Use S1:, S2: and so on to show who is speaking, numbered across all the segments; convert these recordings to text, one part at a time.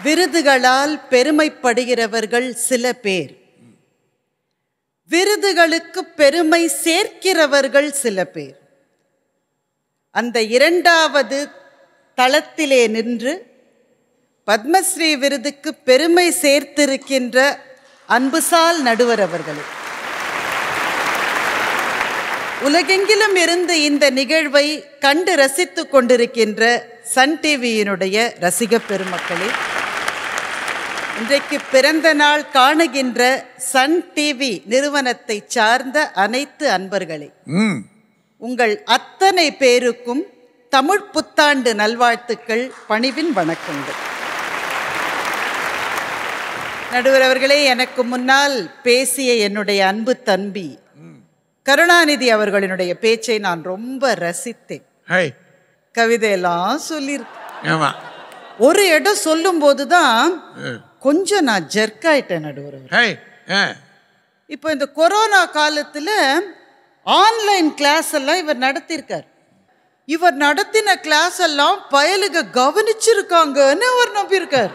S1: விருதுகளால் பெருமைப்படுகிறவர்கள் சில பேர் விருதுகளுக்கு பெருமை சேர்க்கிறவர்கள் சில பேர் அந்த இரண்டாவது தளத்திலே நின்று பத்மஸ்ரீ விருதுக்கு பெருமை சேர்த்திருக்கின்ற அன்புசால் நடுவர் அவர்களே உலகெங்கிலும் இருந்து இந்த நிகழ்வை கண்டு ரசித்துக் கொண்டிருக்கின்ற சன் டிவியினுடைய ரசிக பெருமக்களே இன்றைக்கு பிறந்த நாள் காணுகின்ற சன் டிவி நிறுவனத்தை சார்ந்த அனைத்து அன்பர்களே
S2: ம்
S1: உங்கள் அத்தனை பேருக்கும் தமிழ் புத்தாண்டு நல்வாழ்த்துக்கள் பணிவின் வணக்கங்கள் நடுவர் அவர்களே எனக்கு முன்னால் பேசிய என்னுடைய அன்பு தம்பி கருணாநிதி அவர்களினுடைய பேச்சை நான் ரொம்ப ரசித்தேன்
S2: ஹை
S1: கவிதையெல்லாம் சொல்லியிருக்கேன்
S2: ஆமாம்
S1: ஒரு இடம் சொல்லும்போது தான் கொஞ்சம் நான் ஜெர்க் ஆயிட்டேன் நடுவர் அவர்களே.
S2: ஹை ஆ
S1: இப்போ இந்த கொரோனா காலத்தில் ஆன்லைன் கிளாஸ் எல்லாம் இவர் நடத்தியிருக்கார் இவர் நடத்தின கிளாஸ் எல்லாம் பயலுக கவனிச்சிருக்காங்கன்னு அவர் நம்பியிருக்கார்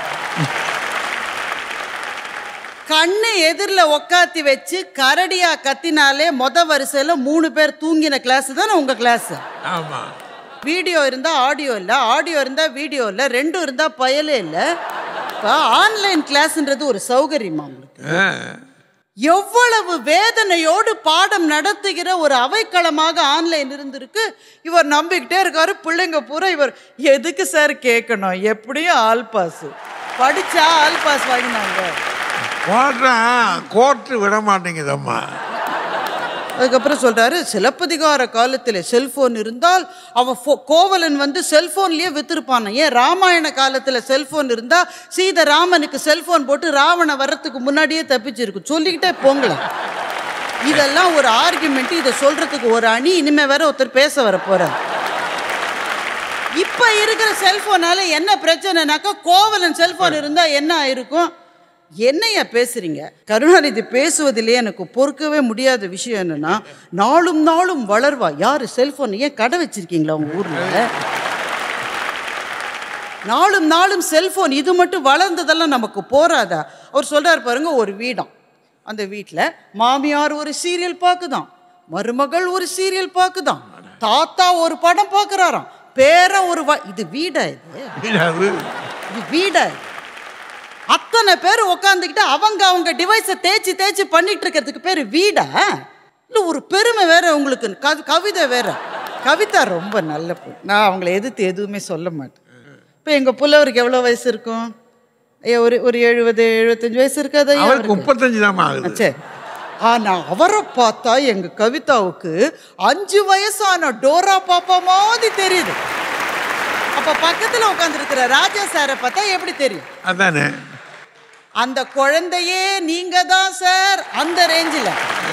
S1: கண்ணு எதிரில் உக்காத்தி வச்சு கரடியா கத்தினாலே மொத வரிசையில் மூணு பேர் தூங்கின கிளாஸ் தானே உங்க கிளாஸ்
S2: ஆமாம்
S1: வீடியோ இருந்தால் ஆடியோ இல்லை ஆடியோ இருந்தால் வீடியோ இல்லை ரெண்டும் இருந்தால் பயலே இல்லை இப்போ ஆன்லைன் கிளாஸ்ன்றது ஒரு சௌகரியமா உங்களுக்கு
S2: ஆ
S1: எவ்வளவு வேதனையோடு பாடம் நடத்துகிற ஒரு அவைக்களமாக ஆன்லைன் இருந்திருக்கு இவர் நம்பிக்கிட்டே இருக்காரு பிள்ளைங்க பூரா இவர் எதுக்கு சார் கேட்கணும் எப்படியும் ஆல் பாஸ் படிச்சா ஆல் பாஸ் வாங்கினாங்க
S2: போடுறான் கோர்ட்டு விட மாட்டேங்குதம்மா
S1: அதுக்கப்புறம் சொல்றாரு சிலப்பதிகார காலத்தில் செல்போன் இருந்தால் அவன் ஃபோ- கோவலன் வந்து செல்போன்லயே வித்திருப்பான ஏன் ராமாயண காலத்தில் செல்போன் இருந்தா சீதை ராமனுக்கு செல்போன் போட்டு ராவண வர்றதுக்கு முன்னாடியே தப்பிச்சிருக்கு சொல்லிக்கிட்டே போங்களேன் இதெல்லாம் ஒரு ஆர்குமெண்ட் இதை சொல்றதுக்கு ஒரு அணி இனிமே வேற ஒருத்தர் பேச வர போறார் இப்ப இருக்கிற செல்போனால என்ன பிரச்சனைனாக்கா கோவலன் செல்போன் இருந்தா என்ன ஆயிருக்கும் என்னையா பேசுறீங்க கருணாநிதி பேசுவதிலே எனக்கு பொறுக்கவே முடியாத விஷயம் என்னன்னா நாளும் நாளும் வளர்வா யாரு செல்போன் ஏன் கடை வச்சிருக்கீங்களா உங்க ஊர்ல நாளும் நாளும் செல்போன் இது மட்டும் வளர்ந்ததெல்லாம் நமக்கு போறாதா அவர் சொல்றாரு பாருங்க ஒரு வீடாம் அந்த வீட்டில் மாமியார் ஒரு சீரியல் பார்க்குதாம் மருமகள் ஒரு சீரியல் பார்க்குதாம் தாத்தா ஒரு படம் பார்க்குறாராம் பேரன் ஒரு வ- இது வீடா இது
S2: அது
S1: இது வீடா இது? அத்தனை பேர் உட்காந்துக்கிட்டு அவங்க அவங்க டிவைஸை தேய்ச்சி தேய்ச்சி பண்ணிட்டு இருக்கிறதுக்கு பேர் வீடா இல்லை ஒரு பெருமை வேற உங்களுக்கு கவி கவிதை வேற கவிதா ரொம்ப நல்ல பொண்ணு நான் அவங்கள எதிர்த்து எதுவுமே சொல்ல மாட்டேன் இப்போ எங்கள் புள்ளவருக்கு எவ்வளோ வயசு இருக்கும் ஐயா ஒரு ஒரு எழுபது எழுபத்தஞ்சு வயசு இருக்காது ஐயா
S2: அவருக்கு
S1: அவருக்கு?
S2: முப்பத்தஞ்சு தான் ஆகுது
S1: சரி ஆனா அவரை பார்த்தா எங்க கவிதாவுக்கு அஞ்சு வயசான டோரா பாப்பா மாதிரி தெரியுது அப்ப பக்கத்துல உட்காந்துருக்கிற ராஜா சாரை பார்த்தா எப்படி தெரியும்
S2: அதானே
S1: அந்த குழந்தையே நீங்க தான் சார் அந்த ரேஞ்சில்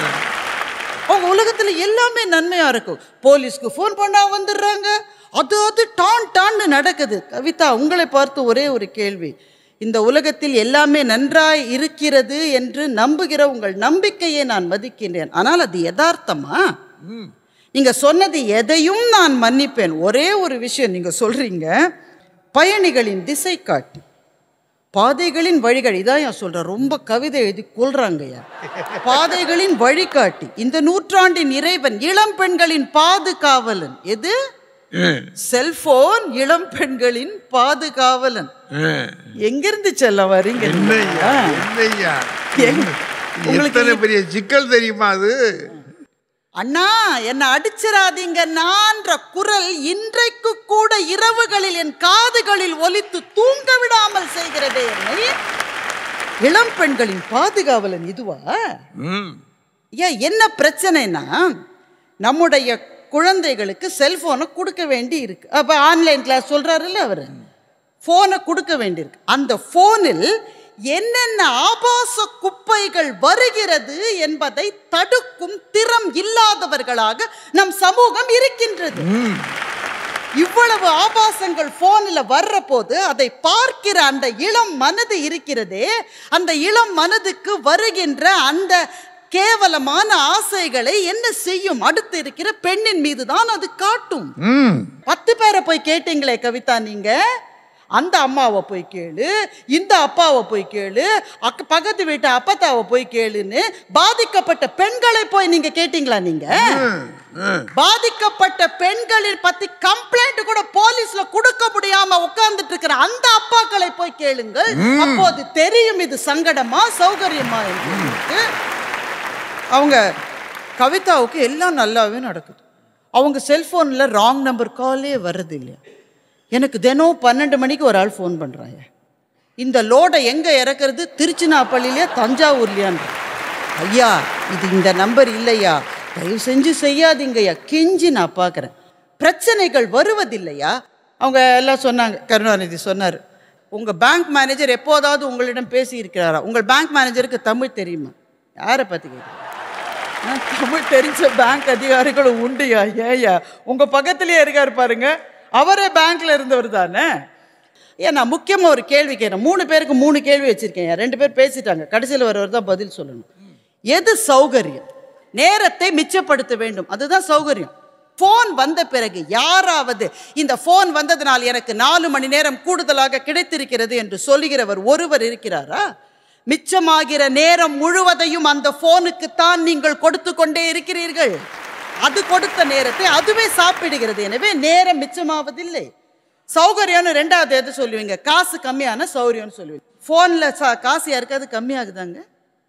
S1: அவங்க உலகத்துல எல்லாமே நன்மையா இருக்கும் போலீஸ்க்கு ஃபோன் பண்ணா வந்துடுறாங்க அது அது டான் டான்னு நடக்குது கவிதா உங்களை பார்த்து ஒரே ஒரு கேள்வி இந்த உலகத்தில் எல்லாமே நன்றாய் இருக்கிறது என்று நம்புகிற உங்கள் நம்பிக்கையை நான் மதிக்கின்றேன் ஆனால் அது யதார்த்தமா நீங்க சொன்னது எதையும் நான் மன்னிப்பேன் ஒரே ஒரு விஷயம் நீங்க சொல்றீங்க பயணிகளின் திசை காட்டி பாதைகளின் வழிகள் இதான் நான் சொல்றேன் ரொம்ப கவிதை எழுதி கொள்றாங்கய்யா பாதைகளின் வழிகாட்டி இந்த நூற்றாண்டின் இறைவன் இளம் பெண்களின் பாதுகாவலன் எது
S2: ஆ,
S1: செல்போன் இளம் பெண்களின் பாதுகாவலன்
S2: ஆ.
S1: எங்கிருந்து செல்ல வரீங்க
S2: என்னய்யா
S1: நீங்க?
S2: என்னய்யா
S1: எங்க- உங்களுக்கு
S2: எத்தனை பெரிய சிக்கல் தெரியுமா அது
S1: அண்ணா என்ன அடிச்சிடாதீங்க நான்ற குரல் இன்றைக்கு கூட இரவுகளில் என் காதுகளில் ஒலித்து தூங்க விடாமல் செய்கிறதே என்னை இளம் பெண்களின் பாதுகாவலன் இதுவா
S2: ம்
S1: ஏன் என்ன பிரச்சனைனா நம்முடைய குழந்தைகளுக்கு செல்போனை கொடுக்க வேண்டி இருக்கு அப்போ ஆன்லைன் கிளாஸ் சொல்றாருல்ல அவர் ஃபோனை கொடுக்க வேண்டியிருக்கு அந்த ஃபோனில் என்னென்ன ஆபாச குப்பைகள் வருகிறது என்பதை தடுக்கும் திறம் இல்லாதவர்களாக நம் சமூகம் இருக்கின்றது இவ்வளவு ஆபாசங்கள் போன்ல வர்ற போது அதை பார்க்கிற அந்த இளம் மனது இருக்கிறதே அந்த இளம் மனதுக்கு வருகின்ற அந்த கேவலமான ஆசைகளை என்ன செய்யும் அடுத்து இருக்கிற பெண்ணின் மீது தான் அது காட்டும்
S2: ம்
S1: பத்து பேரை போய் கேட்டீங்களே கவிதா நீங்க அந்த அம்மாவை போய் கேளு இந்த அப்பாவை போய் கேளு அக்க பக்கத்து வீட்டு அப்பத்தாவை போய் கேளுன்னு பாதிக்கப்பட்ட பெண்களை போய் நீங்க கேட்டீங்களா நீங்க
S2: ம், ம்.
S1: பாதிக்கப்பட்ட பெண்களின் பத்தி கம்ப்ளைண்ட் கூட போலீஸ்ல கொடுக்க முடியாம உட்கார்ந்துட்டு இருக்கிற அந்த அப்பாக்களை போய் கேளுங்கள் அப்போது தெரியும் இது சங்கடமா சௌகரியமா என்று உங்களுக்கு. அவங்க கவிதாவுக்கு எல்லாம் நல்லாவே நடக்குது அவங்க செல்போன்ல ராங் நம்பர் காலே வர்றது இல்லையா எனக்கு தினம் பன்னெண்டு மணிக்கு ஒரு ஆள் ஃபோன் பண்ணுறாங்க இந்த லோடை எங்கே இறக்குறது திருச்சினாப்பள்ளியிலே தஞ்சாவூர்லையான்ற ஐயா இது இந்த நம்பர் இல்லையா தயவு செஞ்சு செய்யாதீங்கய்யா கெஞ்சி நான் பார்க்குறேன் பிரச்சனைகள் வருவதில்லையா அவங்க எல்லாம் சொன்னாங்க கருணாநிதி சொன்னார் உங்கள் பேங்க் மேனேஜர் எப்போதாவது உங்களிடம் பேசி இருக்கிறாரா உங்கள் பேங்க் மேனேஜருக்கு தமிழ் தெரியுமா யாரை பற்றி கேட்குறீங்க ஆ, தமிழ் தெரிஞ்ச பேங்க் அதிகாரிகளும் உண்டுயா ஏயா உங்க பக்கத்திலேயே இருக்காரு பாருங்க அவரே பேங்க்ல இருந்தவர் தானே ஏன் நான் முக்கியமாக ஒரு கேள்வி கேட்குறேன் மூணு பேருக்கு மூணு கேள்வி வச்சிருக்கேன் ரெண்டு பேர் பேசிட்டாங்க கடைசியில் வரவர் தான் பதில் சொல்லணும் எது சௌகரியம் நேரத்தை மிச்சப்படுத்த வேண்டும் அதுதான் சௌகரியம் ஃபோன் வந்த பிறகு யாராவது இந்த ஃபோன் வந்ததனால் எனக்கு நாலு மணி நேரம் கூடுதலாக கிடைத்திருக்கிறது என்று சொல்லுகிறவர் ஒருவர் இருக்கிறாரா மிச்சமாகிற நேரம் முழுவதையும் அந்த ஃபோனுக்குத்தான் நீங்கள் கொடுத்து கொண்டே இருக்கிறீர்கள் அது கொடுத்த நேரத்தை அதுவே சாப்பிடுகிறது எனவே நேரம் மிச்சமாவதில்லை சௌகரியம்னு ரெண்டாவது எது சொல்லுவீங்க காசு கம்மியான சௌகரியம்னு சொல்லுவீங்க ஃபோனில் சா காசு யாருக்காவது கம்மியாகுதாங்க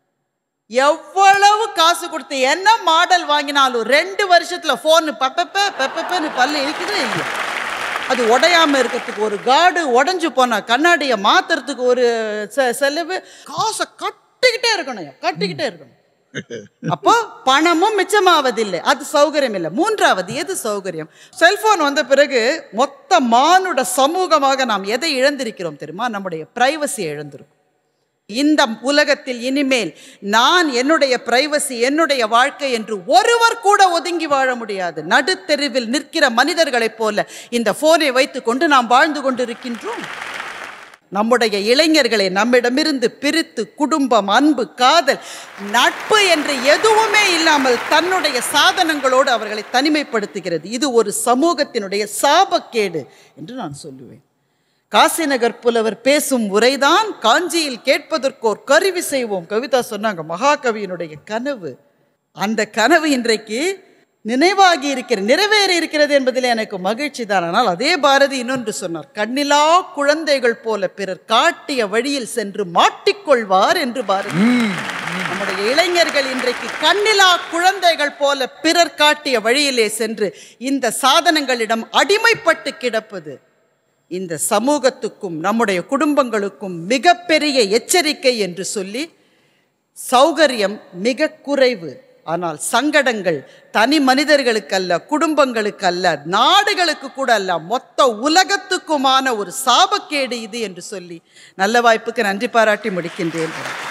S1: எவ்வளவு காசு கொடுத்து என்ன மாடல் வாங்கினாலும் ரெண்டு வருஷத்துல ஃபோன் பப்பப்ப பெப்பப்பன்னு பல்லு இழுக்குதே இல்லையா அது உடையாம இருக்கிறதுக்கு ஒரு காடு உடைஞ்சு போனா கண்ணாடியை மாத்துறதுக்கு ஒரு செ- செலவு காசை கட்டிக்கிட்டே இருக்கணும் கட்டிக்கிட்டே இருக்கணும் அப்போ பணமும் மிச்சமாவதில்லை அது சௌகரியம் இல்லை மூன்றாவது எது சௌகரியம் செல்போன் வந்த பிறகு மொத்த மானுட சமூகமாக நாம் எதை இழந்திருக்கிறோம் தெரியுமா நம்முடைய பிரைவசி இழந்திருக்கோம் இந்த உலகத்தில் இனிமேல் நான் என்னுடைய பிரைவசி என்னுடைய வாழ்க்கை என்று ஒருவர் கூட ஒதுங்கி வாழ முடியாது நடுத்தெருவில் நிற்கிற மனிதர்களைப் போல இந்த போனை வைத்துக்கொண்டு நாம் வாழ்ந்து கொண்டிருக்கின்றோம் நம்முடைய இளைஞர்களை நம்மிடமிருந்து பிரித்து குடும்பம் அன்பு காதல் நட்பு என்று எதுவுமே இல்லாமல் தன்னுடைய சாதனங்களோடு அவர்களை தனிமைப்படுத்துகிறது இது ஒரு சமூகத்தினுடைய சாபக்கேடு என்று நான் சொல்லுவேன் காசிநகர் புலவர் பேசும் உரைதான் காஞ்சியில் கேட்பதற்கோர் கருவி செய்வோம் கவிதா சொன்னாங்க மகாகவியினுடைய கனவு அந்த கனவு இன்றைக்கு நினைவாகி இருக்கிற நிறைவேறி இருக்கிறது என்பதில் எனக்கு மகிழ்ச்சி தான் ஆனால் அதே பாரதி இன்னொன்று சொன்னார் கண்ணிலா குழந்தைகள் போல பிறர் காட்டிய வழியில் சென்று மாட்டிக்கொள்வார் என்று பாரதி நம்முடைய இளைஞர்கள் இன்றைக்கு கண்ணிலா குழந்தைகள் போல பிறர் காட்டிய வழியிலே சென்று இந்த சாதனங்களிடம் அடிமைப்பட்டு கிடப்பது இந்த சமூகத்துக்கும் நம்முடைய குடும்பங்களுக்கும் மிகப்பெரிய எச்சரிக்கை என்று சொல்லி சௌகரியம் மிக குறைவு ஆனால் சங்கடங்கள் தனி மனிதர்களுக்கு அல்ல குடும்பங்களுக்கு அல்ல நாடுகளுக்கு கூட அல்ல மொத்த உலகத்துக்குமான ஒரு சாபக்கேடு இது என்று சொல்லி நல்ல வாய்ப்புக்கு நன்றி பாராட்டி முடிக்கின்றேன்